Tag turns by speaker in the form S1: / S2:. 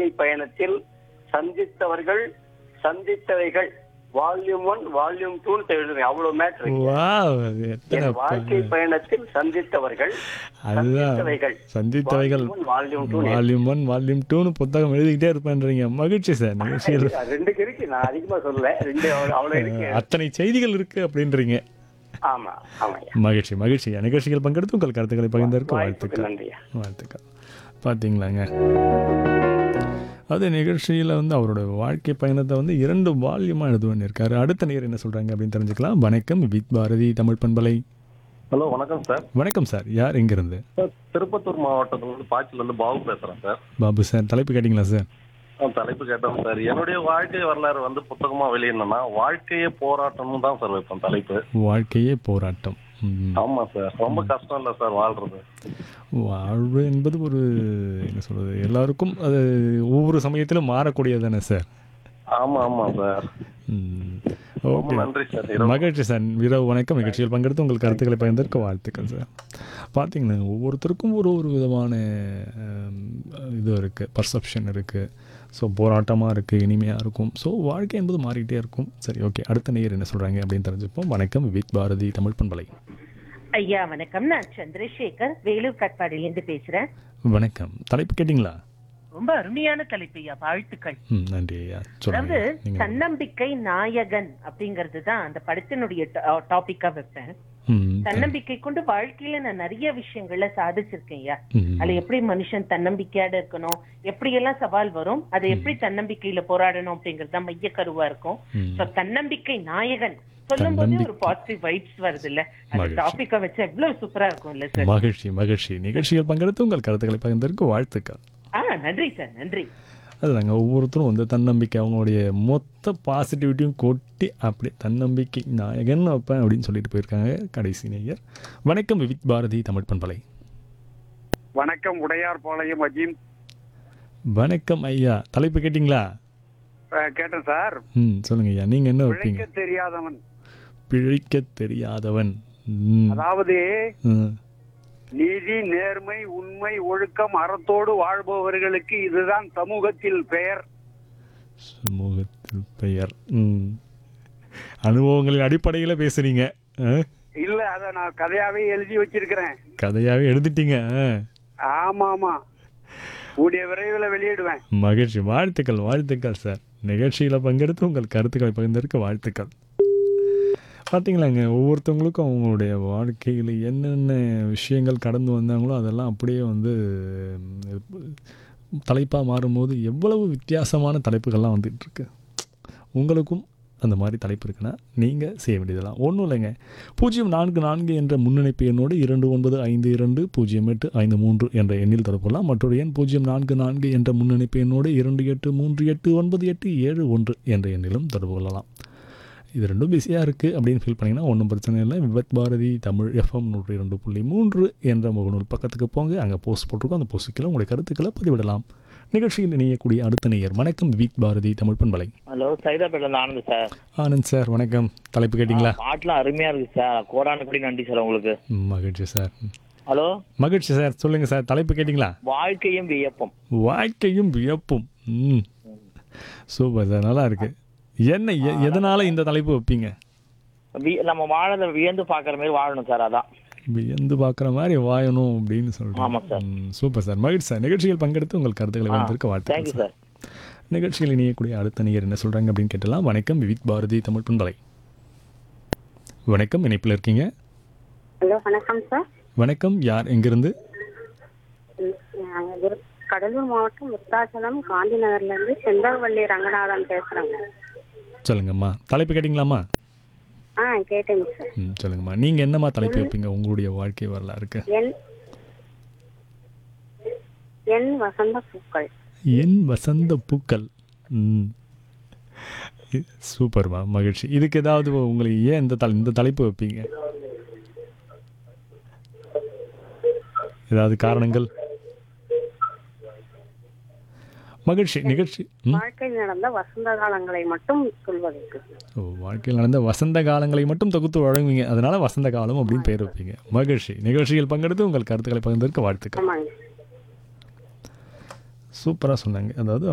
S1: வாழ்க்கை பயணத்தில் சந்தித்தவர்கள் சந்தித்தவைகள் வால்யூம் ஒன் வால்யூம் டூ எழுதுறேன் அவ்வளவு மேட்ரு
S2: வாவ் அது எத்தனை
S1: என் வாழ்க்கை பயணத்தில் சந்தித்தவர்கள்
S2: அதுதான்
S1: சந்தித்தவைகள்
S2: சந்தித்தவைகள்
S1: Volume one, volume two னு
S2: வால்யூம் ஒன் வால்யூம் டூன்னு புத்தகம் எழுதிக்கிட்டே இருப்பேன்றீங்க மகிழ்ச்சி சார் நிகழ்ச்சியில்
S1: ரெண்டுக்கு இருக்கு நான் அதிகமா சொல்லல ரெண்டு அவ்வளவு அவ்வளவு இருக்கு
S2: அத்தனை செய்திகள் இருக்கு அப்படின்றீங்க
S1: ஆமா ஆமாய்யா
S2: மகிழ்ச்சி மகிழ்ச்சி நிகழ்ச்சிகள் பங்கெடுத்து உங்கள் கருத்துக்களை பகிர்ந்ததற்கு
S1: வாய்ப்புக்கு
S2: வாழ்த்துக்கள்
S1: நன்றியா
S2: வாழ்த்துக்கள் பார்த்தீங்களாங்க அது நிகழ்ச்சியில் வந்து அவரோட வாழ்க்கை பயணத்தை வந்து இரண்டு வால்யூமாக எழுதுவன் இருக்காரு அடுத்த நேர் என்ன சொல்கிறாங்க அப்படின்னு தெரிஞ்சுக்கலாம் வணக்கம் வித் பாரதி தமிழ் பண்பலை
S3: ஹலோ வணக்கம் சார்
S2: வணக்கம் சார் யார் எங்கிருந்து
S3: சார் திருப்பத்தூர் மாவட்டத்துல இருந்து பாச்சில இருந்து பாபு பேசுறேன் சார்
S2: பாபு சார் தலைப்பு கேட்டிங்களா சார்
S3: ஆ, தலைப்பு கேட்டோம் சார் என்னுடைய வாழ்க்கை வரலாறு வந்து புத்தகமா வெளியிடணும்னா வாழ்க்கையே போராட்டம்னு தான் சார் வைப்பேன் தலைப்பு
S2: வாழ்க்கையே போராட்டம் ம்.
S3: ஆமா சார் ரொம்ப கஷ்டம் இல்ல சார் வாழ்றது
S2: வாழ்வு என்பது ஒரு என்ன சொல்கிறது எல்லாருக்கும் அது ஒவ்வொரு சமயத்திலும் மாறக்கூடியது தானே சார்
S3: ஆமா ஆமா சார்
S2: ம்.
S3: ரொம்ப
S2: ஓகே
S3: நன்றி சார் இரவு
S2: மகிழ்ச்சி சார் இரவு வணக்கம் நிகழ்ச்சியில் பங்கெடுத்து உங்கள் கருத்துக்களை பகிர்ந்ததற்கு வாழ்த்துக்கள் சார் பார்த்தீங்கன்னா ஒவ்வொருத்தருக்கும் ஒரு ஒரு விதமான ஹம், இது இருக்குது பர்செப்ஷன் இருக்குது ஸோ போராட்டமாக இருக்குது இனிமையாக இருக்கும் ஸோ வாழ்க்கை என்பது மாறிக்கிட்டே இருக்கும் சரி ஓகே அடுத்த நேயர் என்ன சொல்கிறாங்க அப்படின்னு தெரிஞ்சுப்போம் வணக்கம் வித் பாரதி தமிழ் பண்பலை
S4: ஐயா வணக்கம் நான் சந்திரசேகர் வேலூர் கட்பாடியிலிருந்து பேசுறேன்
S2: வணக்கம் தலைப்பு கேட்டிங்களா
S4: ரொம்ப அருமையான தலைப்பு ஐயா வாழ்த்துக்கள்
S2: ம் நன்றி ஐயா
S4: அதாவது
S2: சொல்லுங்க நீங்கள்
S4: தன்னம்பிக்கை நாயகன் அப்படிங்கிறது தான் அந்த படத்தினுடைய டாபிக்கா வைப்பேன்
S2: ம்
S4: தன்னம்பிக்கை கொண்டு வாழ்க்கையில நான் நிறைய விஷயங்கள்ல சாதிச்சிருக்கேன் ஐயா
S2: ம்
S4: அதுல எப்படி மனுஷன் தன்னம்பிக்கையோட இருக்கணும் எப்படி எல்லாம் சவால் வரும் அதை எப்படி தன்னம்பிக்கையில போராடணும் அப்படிங்கிறது தான் மைய கருவா இருக்கும்
S2: ம்.
S4: So, தன்னம்பிக்கை நாயகன் சொல்லும் போதே ஒரு
S2: தன்னம்பிக்கை.
S4: பாசிட்டிவ் வைப்ஸ் வருது இல்ல அந்த
S2: மகிழ்ச்சி.
S4: டாபிக்கா வச்சா எவ்வளவு சூப்பரா இருக்கும் இல்ல சார்
S2: மகிழ்ச்சி மகிழ்ச்சி நிகழ்ச்சியில் பங்கெடுத்து உங்கள் கருத்துக்களை பகிர்ந்ததற்கு வாழ்த்துக்கள்
S4: ஆ நன்றி சார் நன்றி
S2: அதுதாங்க ஒவ்வொருத்தரும் வந்து தன்னம்பிக்கை அவங்களுடைய மொத்த பாசிட்டிவிட்டியும் கொட்டி அப்படி தன்னம்பிக்கை நாயகன் வைப்பேன் அப்படின்னு சொல்லிட்டு போயிருக்காங்க கடைசி நேயர் வணக்கம் விவித் பாரதி தமிழ் பண்பலை
S5: வணக்கம் உடையார் பாளையம் அஜீம்
S2: வணக்கம் ஐயா தலைப்பு கேட்டிங்களா
S5: அஹ், கேட்டேன் சார்
S2: ம் சொல்லுங்க ஐயா நீங்கள் என்ன வைப்பீங்க
S5: பிழைக்க தெரியாதவன்
S2: பிழைக்க தெரியாதவன் ம்,
S5: அதாவது
S2: ம்.
S5: நீதி நேர்மை உண்மை ஒழுக்கம் அறத்தோடு வாழ்பவர்களுக்கு இதுதான் சமூகத்தில் பெயர்
S2: சமூகத்தில் பெயர் ம் அனுபவங்களின் அடிப்படையில் பேசுறீங்க ஆ?
S5: இல்ல அத நான் கதையாவே எழுதி வச்சிருக்கிறேன்
S2: கதையாவே எழுதிட்டீங்க ஆ.
S5: ஆமா ஆமா கூடிய விரைவில் வெளியிடுவேன்
S2: மகிழ்ச்சி வாழ்த்துக்கள் வாழ்த்துக்கள் சார் நிகழ்ச்சியில் பங்கெடுத்து உங்கள் கருத்துக்களை பகிர்ந்ததற்கு வாழ்த்துக்கள் பார்த்தீங்களாங்க ஒவ்வொருத்தவங்களுக்கும் அவங்களுடைய வாழ்க்கையில் என்னென்ன விஷயங்கள் கடந்து வந்தாங்களோ அதெல்லாம் அப்படியே வந்து தலைப்பாக மாறும்போது எவ்வளவு வித்தியாசமான தலைப்புகள்லாம் வந்துட்டு இருக்கு உங்களுக்கும் அந்த மாதிரி தலைப்பு இருக்குன்னா நீங்கள் செய்ய வேண்டியதெல்லாம் ஒன்றும் இல்லைங்க பூஜ்ஜியம் நான்கு நான்கு என்ற முன்னிணைப்பு எண்ணோடு இரண்டு ஒன்பது ஐந்து இரண்டு பூஜ்ஜியம் எட்டு ஐந்து மூன்று என்ற எண்ணில் தொடர்புலாம் மற்றொரு எண் பூஜ்ஜியம் நான்கு நான்கு என்ற முன்னிணைப்பு எண்ணோடு இரண்டு எட்டு மூன்று எட்டு ஒன்பது எட்டு ஏழு ஒன்று என்ற எண்ணிலும் தொடர்பு கொள்ளலாம் இது ரெண்டும் பிஸியாக இருக்குது அப்படின்னு ஃபீல் பண்ணிங்கன்னா ஒன்றும் பிரச்சனை இல்லை விபத் பாரதி தமிழ் எஃப்எம் நூற்றி இரண்டு புள்ளி மூன்று என்ற முகநூல் பக்கத்துக்கு போங்க அங்கே போஸ்ட் போட்டிருக்கோம் அந்த போஸ்ட்டுக்கெல்லாம் உங்களுடைய கருத்துக்களை பதிவிடலாம் நிகழ்ச்சியில் இணையக்கூடிய அடுத்த நேயர் வணக்கம் வித் பாரதி தமிழ் பண்பலை
S6: ஹலோ சைதாப்பேட்டில இருந்து ஆனந்த் சார்
S2: ஆனந்த் சார் வணக்கம் தலைப்பு கேட்டிங்களா
S6: பாட்டுலாம் அருமையா இருக்கு சார் கோடான கோடி நன்றி சார் உங்களுக்கு
S2: ம், மகிழ்ச்சி சார்
S6: ஹலோ
S2: மகிழ்ச்சி சார் சொல்லுங்க சார் தலைப்பு கேட்டிங்களா
S6: வாழ்க்கையும் வியப்பம்
S2: வாழ்க்கையும் வியப்பும் ம் சூப்பர் சார் நல்லா இருக்கு என்ன எ- எதனால இந்த தலைப்பு வைப்பீங்க
S6: வி- நம்ம வாழத வியந்து பாக்குற மாதிரி வாழணும் சார் அதான்
S2: வியந்து பார்க்குற மாதிரி வாயணும் அப்படின்னு
S6: ஆமா
S2: சொல்றேன்
S6: சார்.
S2: ம், சூப்பர் சார் மகிழ்ச்சி சார் நிகழ்ச்சியில் பங்கெடுத்து உங்கள் கருத்துக்களை வந்திருக்க
S6: தேங்க்யூ
S2: வாழ்த்துக்கள் சார்
S6: சார்
S2: நிகழ்ச்சியில் இணையக்கூடிய அடுத்த நேயர் என்ன சொல்றாங்க அப்படின்னு கேட்டலாம் வணக்கம் விவித் பாரதி தமிழ் பண்பலை வணக்கம் இணைப்பில் இருக்கீங்க
S7: ஹலோ வணக்கம் சார்
S2: வணக்கம் யார் எங்கிருந்து
S7: ம், நான் விரு- கடலூர் மாவட்டம் விருத்தாச்சலம் காந்தி நகர்ல இருந்து செந்தாவள்ளி ரங்கநாதன் பேசுறேங்க
S2: சொல்லுங்கம்மா தலைப்பு கேட்டிங்களாம்மா
S7: ஆ கேட்டேங்க சார்
S2: ம் சொல்லுங்கம்மா நீங்கள் என்னம்மா தலைப்பு வைப்பீங்க உங்களுடைய வாழ்க்கை வரலாறுக்கு
S7: என் என் வசந்த பூக்கள்
S2: என் வசந்த பூக்கள் ம் இ- சூப்பர்மா மகிழ்ச்சி இதுக்கு ஏதாவது உங்களுக்கு ஏன் இந்த தலை இந்த தலைப்பு வைப்பீங்க ஏதாவது காரணங்கள் மகிழ்ச்சி நிகழ்ச்சி ம்
S7: வாழ்க்கையில் நடந்த வசந்த காலங்களை மட்டும் சொல்வதற்கு
S2: ஓ வாழ்க்கையில் நடந்த வசந்த காலங்களை மட்டும் தொகுத்து வழங்குவீங்க அதனால வசந்த காலம் அப்படின்னு பெயர் வைப்பீங்க மகிழ்ச்சி நிகழ்ச்சியில் பங்கெடுத்து உங்கள் கருத்துக்களை பகிர்ந்ததற்கு வாழ்த்துக்கள்
S7: ஆமாங்க
S2: சூப்பராக சொன்னாங்க அதாவது